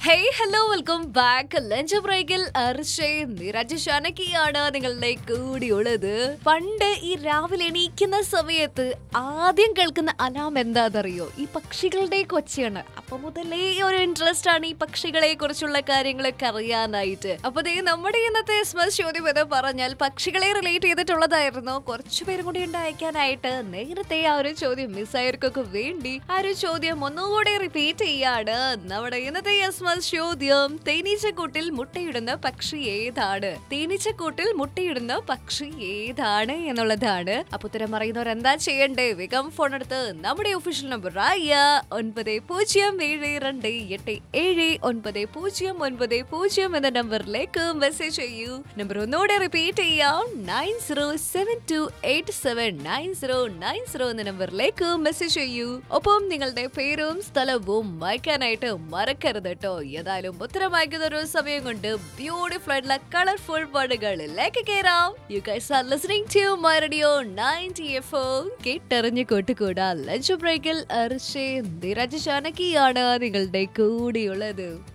hey hello welcome back lunch ബ്രേക്കിൽ അർഷേ നിരജ് ഷാനക്കിയാണ് നിങ്ങളുടെ കൂടിയുള്ളത് പണ്ട് ഈ രാവിലെ എണീക്കുന്ന സമയത്ത് ആദ്യം കേൾക്കുന്ന അലാം എന്താണെന്നറിയോ ഈ പക്ഷികളുടെ കൊച്ചയാണ് അപ്പൊ മുതലേ ഒരു ഇൻട്രസ്റ്റ് ആണ് ഈ പക്ഷികളെ കുറിച്ചുള്ള കാര്യങ്ങളൊക്കെ അറിയാനായിട്ട് അപ്പൊ ദേ നമ്മുടെ ഇന്നത്തെ എസ്മസ് ചോദ്യം എന്ന് പറഞ്ഞാൽ പക്ഷികളെ റിലേറ്റ് ചെയ്തിട്ടുള്ളതായിരുന്നു കുറച്ചു പേരും കൂടി ഉണ്ട് അയക്കാനായിട്ട് നേരത്തെ ആ ഒരു ചോദ്യം മിസ്സായവർക്കൊക്കെ വേണ്ടി ആ ഒരു ചോദ്യം ഒന്നുകൂടെ റിപ്പീറ്റ് ചെയ്യാണ് നമ്മുടെ ഇന്നത്തെ എസ്മസ് ചോദ്യം തേനീച്ചക്കൂട്ടിൽ മുട്ടയിടുന്ന പക്ഷി ഏതാണ് തേനീച്ചക്കൂട്ടിൽ മുട്ടയിടുന്ന പക്ഷി ഏതാണ് എന്നുള്ളതാണ് അപ്പൊ ഉത്തരം അറിയുന്നവർ എന്താ ചെയ്യണ്ടേ വേഗം ഫോൺ എടുത്ത് നമ്മുടെ ഒഫീഷ്യൽ നമ്പർ ആയ ഒൻപത് പൂജ്യം ഏഴ് രണ്ട് എട്ട് ഏഴ് ഒൻപത് പൂജ്യം ഒൻപത് പൂജ്യം എന്ന നമ്പറിലേക്ക് മെസ്സേജ് ചെയ്യൂ നമ്പർ ഒന്നുകൂടെ റിപ്പീറ്റ് ചെയ്യാം nine zero seven two eight seven nine zero nine zero എന്ന നമ്പറിലേക്ക് മെസ്സേജ് ചെയ്യൂ ഒപ്പം നിങ്ങളുടെ പേരും സ്ഥലവും വായിക്കാനായിട്ട് മറക്കരുത് കേട്ടോ ഏതായാലും ഉത്തരം വായിക്കുന്ന ഒരു സമയം കൊണ്ട് ബ്യൂട്ടിഫുൾ ആയിട്ടുള്ള കളർഫുൾ പാടുകളിലേക്ക് കയറാം you guys are listening to my radio 90 F കേട്ടറിഞ്ഞു കൂട്ടുകൂടാ ലഞ്ച് ബ്രേക്കിൽ അർഷേ നിരജ് ജാനകിയാണ് നിങ്ങളുടെ കൂടെയുള്ളത്